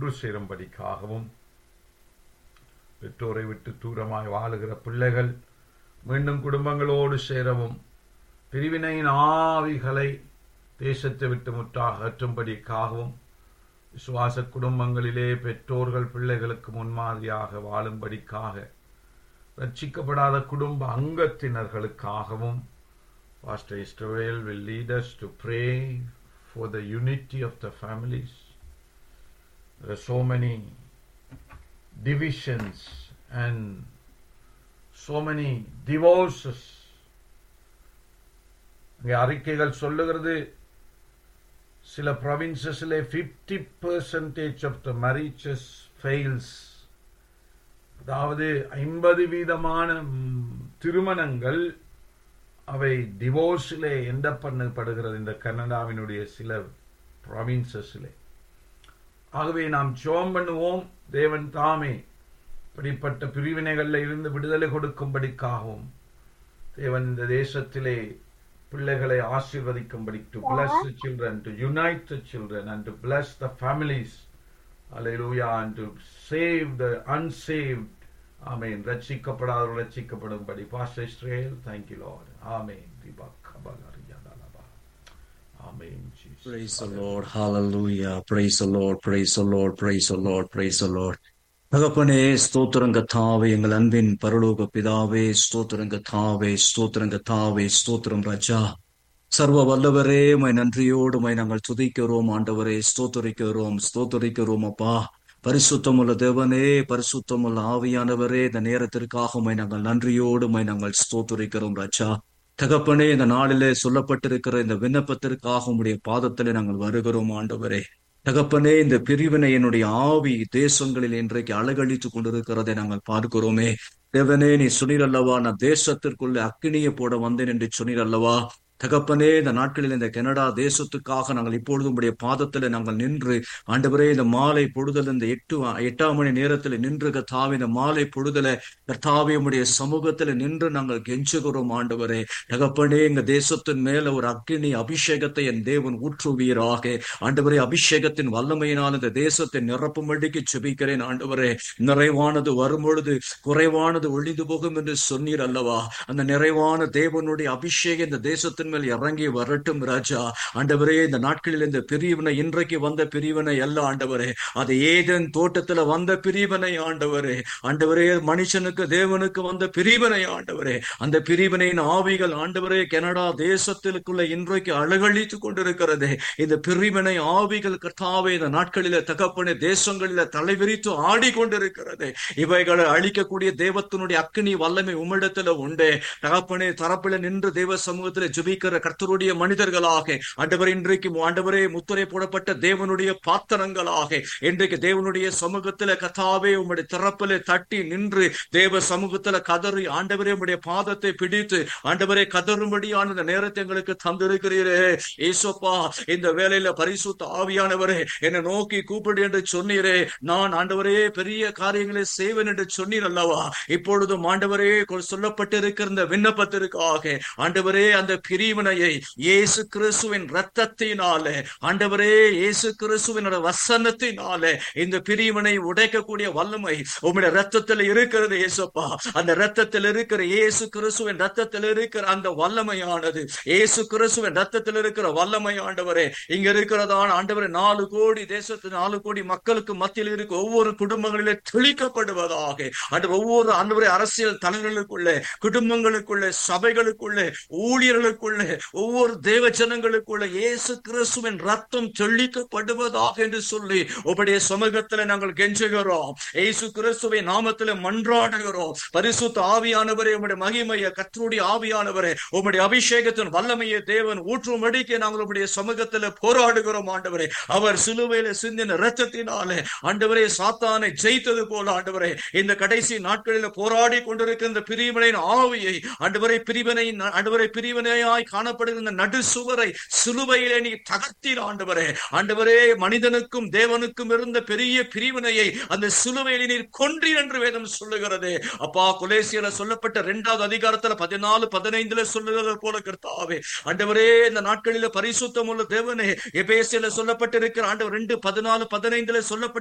ஒன்று சேரும்படிக்காகவும் பெற்றோரை விட்டு தூரமாய் வாழுகிற பிள்ளைகள் மீண்டும் குடும்பங்களோடு சேரவும் பிரிவினையின் ஆவிகளை தேசத்தை விட்டு முற்றாக அகற்றும்படிக்காகவும் விசுவாச குடும்பங்களிலே பெற்றோர்கள் பிள்ளைகளுக்கு முன்மாதிரியாக வாழும்படிக்காக ரட்சிக்கப்படாத குடும்ப அங்கத்தினர்களுக்காகவும் Pastor Israel will lead us to pray for the unity of the families. There are so many divisions and so many divorces. இங்கே அறிக்கைகள் சொல்லுகிறது சில ப்ரொவின்சஸிலே fifty percentage of the marriages fails அதாவது ஐம்பது வீதமான ம், திருமணங்கள் அவை டிவோர்ஸிலே எந்த பண்ணப்படுகிறது இந்த கனடாவினுடைய சில ப்ராவின்சஸிலே ஆகவே நாம் ஜோம் பண்ணுவோம் தேவன் தாமே இப்படிப்பட்ட பிரிவினைகளில் இருந்து விடுதலை கொடுக்கும்படிக்காகவும் தேவன் இந்த தேசத்திலே பிள்ளைகளை ஆசீர்வதிக்கும்படி to bless the children to unite the children and to bless the families hallelujah and to save the unsaved amen ரட்சிக்கப்படாதவர்கள் ரட்சிக்கப்படும்படி pastor Israel thank you lord amen திபக்கபலரியதலபா amen Jesus Praise the Lord. Hallelujah. Praise the Lord. Praise the Lord. Praise the Lord. Praise the Lord. தகப்பனே ஸ்தோத்திரங்க தாவே எங்கள் அன்பின் பரலோக பிதாவே ஸ்தோத்திரங்க தாவே ஸ்தோத்திரங்க தாவே ஸ்தோத்திரம் ராஜா சர்வ வல்லவரே மை நன்றியோடு மை நாங்கள் துதிக்கிறோம் ஆண்டவரே ஸ்தோத்தரிக்கிறோம் ஸ்தோத்தரிக்கிறோம் அப்பா பரிசுத்தமுள்ள தேவனே பரிசுத்தமுள்ள ஆவியானவரே இந்த நேரத்திற்காக மை நாங்கள் நன்றியோடு மை நாங்கள் ஸ்தோத்தரிக்கிறோம் ராஜா தகப்பனே இந்த நாளிலே சொல்லப்பட்டிருக்கிற இந்த விண்ணப்பத்திற்காக உம்முடைய பாதத்திலே நாங்கள் வருகிறோம் ஆண்டவரே தகப்பனே இந்த பிரிவினை என்னுடைய ஆவி தேசங்களில் இன்றைக்கு அழகழித்துக் கொண்டிருக்கிறதை நாங்கள் பார்க்கிறோமே தேவனே நீ சொன்னீர் அல்லவா நான் தேசத்திற்குள்ளே அக்கினியை போட வந்தேன் என்று சொன்னீர் அல்லவா தகப்பனே இந்த நாட்களில் இந்த கனடா தேசத்துக்காக நாங்கள் இப்பொழுது உடைய பாதத்தில் நாங்கள் நின்று ஆண்டவரே இந்த மாலை பொழுதல் இந்த எட்டு எட்டாம் மணி நேரத்தில் நின்று கர்த்தாவே இந்த மாலை பொழுதல கர்த்தாவே உடைய சமூகத்தில் நின்று நாங்கள் கெஞ்சுகிறோம் ஆண்டவரே தகப்பனே எங்க தேசத்தின் மேல ஒரு அக்கினி அபிஷேகத்தை என் தேவன் ஊற்றுவீராக ஆண்டவரே அபிஷேகத்தின் வல்லமையினால் இந்த தேசத்தை நிரப்பும்படிக்கு செபிக்கிறேன் ஆண்டவரே நிறைவானது வரும்பொழுது குறைவானது ஒழிந்து போகும் என்று சொன்னீர் அல்லவா அந்த நிறைவான தேவனுடைய அபிஷேகம் இந்த தேசத்தின் மேல் இறங்கி வரட்டும் ராஜா ஆண்டவரே இந்த நாட்களில் இந்த பிரிவினை இன்றைக்கு வந்த பிரிவினை அல்ல ஆண்டவரே அது ஏதேன் தோட்டத்துல வந்த பிரிவினை ஆண்டவரே ஆண்டவரே மனுஷனுக்கு தேவனுக்கு வந்த பிரிவினை ஆண்டவரே அந்த பிரிவினையின் ஆவிகள் ஆண்டவரே கனடா தேசத்திற்குள்ள இன்றைக்கு அழகழித்துக் கொண்டிருக்கிறதே இந்த பிரிவினை ஆவிகள் கர்த்தாவே இந்த நாட்களில தகப்பனே தேசங்களில தலைவிரித்து ஆடிக்கொண்டிருக்கிறது இவைகளை அழிக்கக்கூடிய தேவத்தினுடைய அக்கினி வல்லமை உம்மிடத்துல உண்டே தகப்பனே தரப்பில நின்று தேவ சமூகத்துல ஜெபிக்கிற கர்த்தருடைய மனிதர்களாக ஆண்டவர் இன்றைக்கு ஆண்டவரே முத்திரை போடப்பட்ட தேவனுடைய பாத்திரங்களாக இன்றைக்கு தேவனுடைய சமூகத்துல கர்த்தாவே உம்முடைய திறப்பில தட்டி நின்று தேவ சமூகத்துல கதறி ஆண்டவரே உம்முடைய பாதத்தை பிடித்து ஆண்டவரே கதறும்படியான இந்த நேரத்தை எங்களுக்கு தந்திருக்கிறீரே ஏசப்பா இந்த வேலையில பரிசுத்த ஆவியானவரே என்னை நோக்கி கூப்பிடு என்று சொன்னீரே நான் ஆண்டவரே பெரிய காரியங்களை செய்வேன் என்று சொன்னீர் அல்லவா இப்பொழுதும் ஆண்டவரே கொ- சொல்லப்பட்டிருக்கிற இந்த விண்ணப்பத்திற்காக ஆண்டவரே அந்த பிரிவினையை இயேசு கிறிஸ்துவின் ரத்தத்தினாலே ஆண்டவரே இயேசு கிறிஸ்துவின் வசனத்தினாலே இந்த பிரிவினை உடைக்கக்கூடிய வல்லமை உம்முடைய ரத்தத்தில் இருக்கிறது இயேசுப்பா அந்த ரத்தத்தில் இருக்கிற இயேசு கிறிஸ்துவின் ரத்தத்தில் இருக்கிற அந்த வல்லமையானது இயேசு கிறிஸ்துவின் ரத்தத்தில் இருக்கிற வல்லமை ஆண்டவரே இங்க இருக்கிறதான ஆண்டவரே நாலு கோடி தேசத்து நாலு கோடி மக்களுக்கு மத்தியில் இருக்க ஒவ்வொரு குடும்பங்களிலே தெளிக்கப்படுவதாக அந்த ஒவ்வொரு ஆண்டவரே அரசியல் தலைவர்களுக்குள்ளே குடும்பங்களுக்குள்ளே சபைகளுக்குள்ளே ஊழியர்களுக்குள்ளே ஒவ்வொரு தேவ ஜனங்களுக்குள்ளே இயேசு கிறிஸ்துவின் ரத்தம் தெளிக்கப்படுவதாக என்று சொல்லி உங்களுடைய சமூகத்துல நாங்கள் கெஞ்சுகிறோம் இயேசு கிறிஸ்துவின் நாமத்துல மன்றாடுகிறோம் பரிசுத்த ஆவியானவரே உம்முடைய மகிமைய கத்தருடைய ஆவியானவரே உம்முடைய அபிஷேகத்தின் வல்லமையை தேவன் ஊற்றும்படிக்கு நாங்கள் உம்முடைய சமூகத்துல போராடுகிறோம் ஆண்டவரே அவர் சிலுவையில சிந்தின இரத்தத்தினாலே ஆண்டவரே சாத்தானை ஜெயித்தது போல ஆண்டவரே இந்த கடைசி நாட்களில் போராடி கொண்டிருக்கிற இந்த பிரிவினையின் ஆவியை ஆண்டவரை பிரிவினை ஆண்டவரை பிரிவினையாய் காணப்படுகிற இந்த நடு சுவரை சிலுவையிலே நீ தகர்த்தீர் ஆண்டவரே ஆண்டவரே மனிதனுக்கும் தேவனுக்கும் இருந்த பெரிய பிரிவினையை அந்த சிலுவையிலே நீர் கொன்றீர் என்று வேதம் சொல்லுகிறது அப்பா கொலேசியல சொல்லப்பட்ட இரண்டாவது அதிகாரத்துல பதினாலு பதினைந்துல சொல்லுகிறது போல கர்த்தாவே ஆண்டவரே இந்த நாட்களில பரிசுத்தம் உள்ள தேவனே எபேசியில சொல்லப்பட்டிருக்கிற ஆண்டவர் ரெண்டு பதினாலு பதினைந்துல சொல்லப்பட்ட